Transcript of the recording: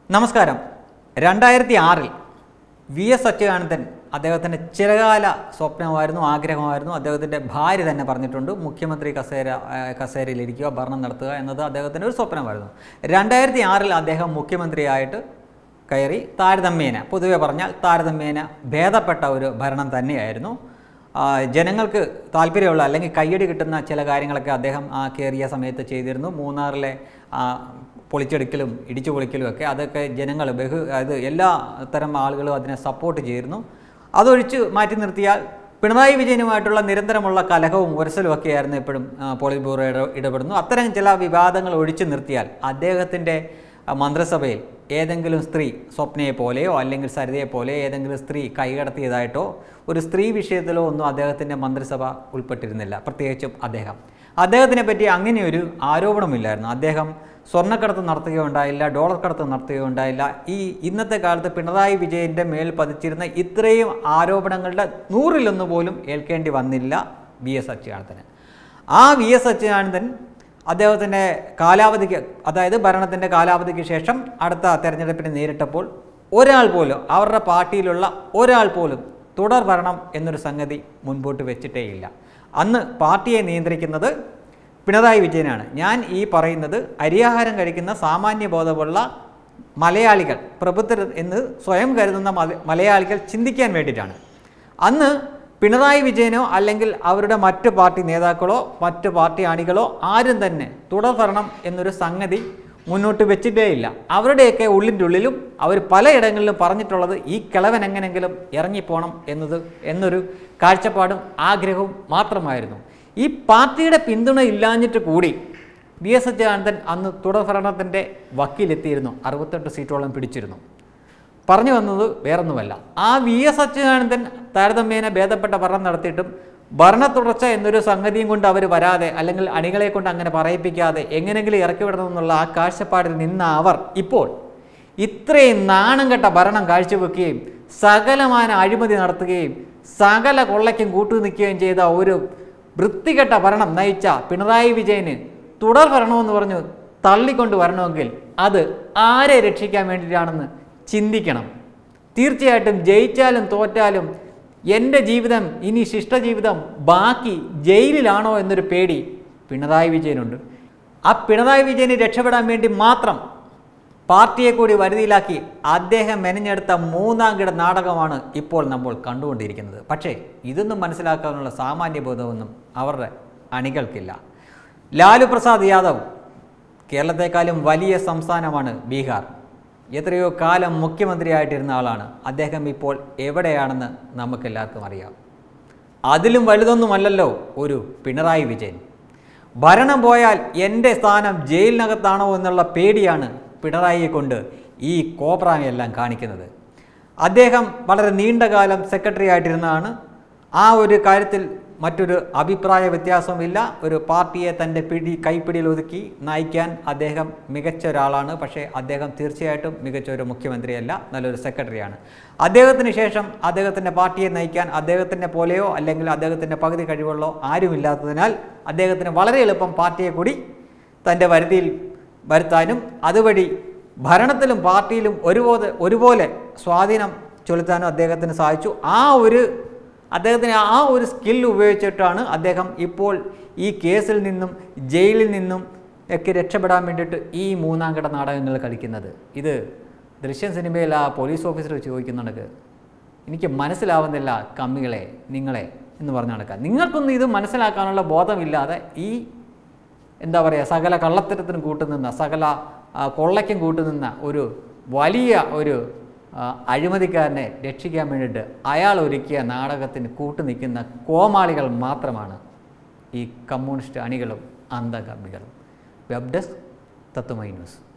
നമസ്കാരം രണ്ടായിരത്തി ആറിൽ വി എസ് അച്യുതാനന്ദൻ അദ്ദേഹത്തിൻ്റെ ചിരകാല സ്വപ്നമായിരുന്നു ആഗ്രഹമായിരുന്നു അദ്ദേഹത്തിൻ്റെ ഭാര്യ തന്നെ പറഞ്ഞിട്ടുണ്ട് മുഖ്യമന്ത്രി കസേര ആ, കസേരയിലിരിക്കുക ഭരണം നടത്തുക എന്നത് അദ്ദേഹത്തിൻ്റെ ഒരു സ്വപ്നമായിരുന്നു രണ്ടായിരത്തി ആറിൽ അദ്ദേഹം മുഖ്യമന്ത്രിയായിട്ട് കയറി താരതമ്യേന പൊതുവെ പറഞ്ഞാൽ താരതമ്യേന ഭേദപ്പെട്ട ഒരു ഭരണം തന്നെയായിരുന്നു ആ, ജനങ്ങൾക്ക് താല്പര്യമുള്ള അല്ലെങ്കിൽ കയ്യടി കിട്ടുന്ന ചില കാര്യങ്ങളൊക്കെ അദ്ദേഹം ആ കയറിയ സമയത്ത് ചെയ്തിരുന്നു മൂന്നാറിലെ ആ, പൊളിച്ചെടുക്കലും ഇടിച്ചു പൊളിക്കലും ഒക്കെ അതൊക്കെ ജനങ്ങൾ ബഹു അത് എല്ലാ തരം ആളുകളും അതിനെ സപ്പോർട്ട് ചെയ്തിരുന്നു അതൊഴിച്ച് മാറ്റി നിർത്തിയാൽ പിണറായി വിജയനുമായിട്ടുള്ള നിരന്തരമുള്ള കലഹവും ഉരസലും ഒക്കെയായിരുന്നു എപ്പോഴും ആ, പോളിറ്റ് ബ്യൂറോ ഇട- ഇടപെടുന്നു അത്തരം ചില വിവാദങ്ങൾ ഒഴിച്ചു നിർത്തിയാൽ അദ്ദേഹത്തിൻ്റെ ആ, മന്ത്രിസഭയിൽ ഏതെങ്കിലും സ്ത്രീ സ്വപ്നയെ പോലെയോ അല്ലെങ്കിൽ സരിതയെ പോലെ ഏതെങ്കിലും സ്ത്രീ കൈകടത്തിയതായിട്ടോ ഒരു സ്ത്രീ വിഷയത്തിലോ ഒന്നും അദ്ദേഹത്തിൻ്റെ മന്ത്രിസഭ ഉൾപ്പെട്ടിരുന്നില്ല പ്രത്യേകിച്ചും അദ്ദേഹം അദ്ദേഹത്തിനെ പറ്റി അങ്ങനെയൊരു ആരോപണമില്ലായിരുന്നു അദ്ദേഹം സ്വർണ്ണക്കടത്ത് നടത്തുകയുണ്ടായില്ല ഡോളർ കടത്ത് നടത്തുകയുണ്ടായില്ല ഈ ഇന്നത്തെ കാലത്ത് പിണറായി വിജയൻ്റെ മേൽ പതിച്ചിരുന്ന ഇത്രയും ആരോപണങ്ങളുടെ നൂറിലൊന്ന് പോലും ഏൽക്കേണ്ടി വന്നില്ല വി എസ് അച്യുതാനന്ദന് ആ വി എസ് അച്യുതാനന്ദൻ അദ്ദേഹത്തിൻ്റെ കാലാവധിക്ക് അതായത് ഭരണത്തിൻ്റെ കാലാവധിക്ക് ശേഷം അടുത്ത തെരഞ്ഞെടുപ്പിനെ നേരിട്ടപ്പോൾ ഒരാൾ പോലും അവരുടെ പാർട്ടിയിലുള്ള ഒരാൾ പോലും തുടർ ഭരണം എന്നൊരു സംഗതി മുൻപോട്ട് വെച്ചിട്ടേയില്ല അന്ന് പാർട്ടിയെ നിയന്ത്രിക്കുന്നത് പിണറായി വിജയനാണ് ഞാൻ ഈ പറയുന്നത് അരിയാഹാരം കഴിക്കുന്ന സാമാന്യ ബോധമുള്ള മലയാളികൾ പ്രബുദ്ധർ എന്ന് സ്വയം കരുതുന്ന മല- മലയാളികൾ ചിന്തിക്കാൻ വേണ്ടിയിട്ടാണ് അന്ന് പിണറായി വിജയനോ അല്ലെങ്കിൽ അവരുടെ മറ്റ് പാർട്ടി നേതാക്കളോ മറ്റ് പാർട്ടി അണികളോ ആരും തന്നെ തുടർ ഭരണം എന്നൊരു സംഗതി മുന്നോട്ട് വെച്ചിട്ടേയില്ല അവരുടെയൊക്കെ ഉള്ളിൻ്റെ ഉള്ളിലും അവർ പലയിടങ്ങളിലും പറഞ്ഞിട്ടുള്ളത് ഈ കിളവൻ എങ്ങനെങ്കിലും ഇറങ്ങിപ്പോണം എന്നത് എന്നൊരു കാഴ്ചപ്പാടും ആഗ്രഹവും മാത്രമായിരുന്നു ഈ പാർട്ടിയുടെ പിന്തുണ ഇല്ലാഞ്ഞിട്ട് കൂടി വി എസ് അച്യുതാനന്ദൻ അന്ന് തുടർ ഭരണത്തിൻ്റെ വക്കീലെത്തിയിരുന്നു അറുപത്തെട്ട് സീറ്റോളം പിടിച്ചിരുന്നു പറഞ്ഞു വന്നത് വേറൊന്നുമല്ല ആ വി എസ് അച്യുതാനന്ദൻ താരതമ്യേന ഭേദപ്പെട്ട ഭരണം നടത്തിയിട്ടും ഭരണ തുടർച്ച എന്നൊരു സംഗതിയും കൊണ്ട് അവർ വരാതെ അല്ലെങ്കിൽ അണികളെ കൊണ്ട് അങ്ങനെ പറയിപ്പിക്കാതെ എങ്ങനെങ്കിലും ഇറക്കി വിടണമെന്നുള്ള ആ കാഴ്ചപ്പാടിൽ നിന്ന അവർ ഇപ്പോൾ ഇത്രയും നാണം കെട്ട ഭരണം കാഴ്ചവെക്കുകയും സകലമാന അഴിമതി നടത്തുകയും സകല കൊള്ളയ്ക്കും കൂട്ടു നിൽക്കുകയും ചെയ്ത ഒരു വൃത്തികെട്ട ഭരണം നയിച്ച പിണറായി വിജയന് തുടർ ഭരണമെന്ന് പറഞ്ഞു തള്ളിക്കൊണ്ട് വരണമെങ്കിൽ അത് ആരെ രക്ഷിക്കാൻ വേണ്ടിയിട്ടാണെന്ന് ചിന്തിക്കണം തീർച്ചയായിട്ടും ജയിച്ചാലും തോറ്റാലും എൻ്റെ ജീവിതം ഇനി ശിഷ്ടജീവിതം ബാക്കി ജയിലിലാണോ എന്നൊരു പേടി പിണറായി വിജയനുണ്ട് ആ പിണറായി വിജയന് രക്ഷപ്പെടാൻ വേണ്ടി മാത്രം പാർട്ടിയെ കൂടി വരുതിയിലാക്കി അദ്ദേഹം മെനഞ്ഞെടുത്ത മൂന്നാം കിട നാടകമാണ് ഇപ്പോൾ നമ്മൾ കണ്ടുകൊണ്ടിരിക്കുന്നത് പക്ഷേ ഇതൊന്നും മനസ്സിലാക്കാനുള്ള സാമാന്യ ബോധമൊന്നും അവരുടെ അണികൾക്കില്ല ലാലു പ്രസാദ് യാദവ് കേരളത്തെക്കാളും വലിയ സംസ്ഥാനമാണ് ബീഹാർ എത്രയോ കാലം മുഖ്യമന്ത്രിയായിട്ടിരുന്ന ആളാണ് അദ്ദേഹം ഇപ്പോൾ എവിടെയാണെന്ന് നമുക്കെല്ലാവർക്കും അറിയാം അതിലും വലുതൊന്നുമല്ലല്ലോ ഒരു പിണറായി വിജയൻ ഭരണം പോയാൽ എൻ്റെ സ്ഥാനം ജയിലിനകത്താണോ എന്നുള്ള പേടിയാണ് പിണറായിയെ കൊണ്ട് ഈ കോപ്രാമെല്ലാം കാണിക്കുന്നത് അദ്ദേഹം വളരെ നീണ്ട കാലം സെക്രട്ടറി ആയിട്ടിരുന്നതാണ് ആ ഒരു കാര്യത്തിൽ മറ്റൊരു അഭിപ്രായ വ്യത്യാസവുമില്ല ഒരു പാർട്ടിയെ തൻ്റെ പിടി കൈപ്പിടിയിൽ ഒതുക്കി നയിക്കാൻ അദ്ദേഹം മികച്ച ഒരാളാണ് പക്ഷേ അദ്ദേഹം തീർച്ചയായിട്ടും മികച്ച ഒരു മുഖ്യമന്ത്രിയല്ല നല്ലൊരു സെക്രട്ടറിയാണ് അദ്ദേഹത്തിന് ശേഷം അദ്ദേഹത്തിൻ്റെ പാർട്ടിയെ നയിക്കാൻ അദ്ദേഹത്തിൻ്റെ പോലെയോ അല്ലെങ്കിൽ അദ്ദേഹത്തിൻ്റെ പകുതി കഴിവുള്ളോ ആരുമില്ലാത്തതിനാൽ അദ്ദേഹത്തിന് വളരെ എളുപ്പം പാർട്ടിയെ കൂടി തൻ്റെ വരുതിയിൽ വരുത്താനും അതുവഴി ഭരണത്തിലും പാർട്ടിയിലും ഒരുപോലെ ഒരുപോലെ സ്വാധീനം ചെലുത്താനും അദ്ദേഹത്തിന് സാധിച്ചു ആ ഒരു അദ്ദേഹത്തിന് ആ ഒരു സ്കിൽ ഉപയോഗിച്ചിട്ടാണ് അദ്ദേഹം ഇപ്പോൾ ഈ കേസിൽ നിന്നും ജയിലിൽ നിന്നും ഒക്കെ രക്ഷപ്പെടാൻ വേണ്ടിയിട്ട് ഈ മൂന്നാം കിട നാടകങ്ങൾ കളിക്കുന്നത് ഇത് ദൃശ്യം സിനിമയിൽ ആ പോലീസ് ഓഫീസർ ചോദിക്കുന്നുണ്ട് എനിക്ക് മനസ്സിലാവുന്നില്ല കമ്മികളെ നിങ്ങളെ എന്ന് പറഞ്ഞു നടക്കുക നിങ്ങൾക്കൊന്നും ഇത് മനസ്സിലാക്കാനുള്ള ബോധമില്ലാതെ ഈ എന്താ പറയുക സകല കള്ളത്തരത്തിനും കൂട്ടുനിന്ന സകല ആ, കൊള്ളയ്ക്കും കൂട്ടുനിന്ന ഒരു വലിയ ഒരു ആ, അഴിമതിക്കാരനെ രക്ഷിക്കാൻ വേണ്ടിയിട്ട് അയാൾ ഒരുക്കിയ നാടകത്തിന് കൂട്ടു നിൽക്കുന്ന കോമാളികൾ മാത്രമാണ് ഈ കമ്മ്യൂണിസ്റ്റ് അണികളും അന്തകമ്മികളും വെബ് ഡെസ്ക് തത്വമൈ ന്യൂസ്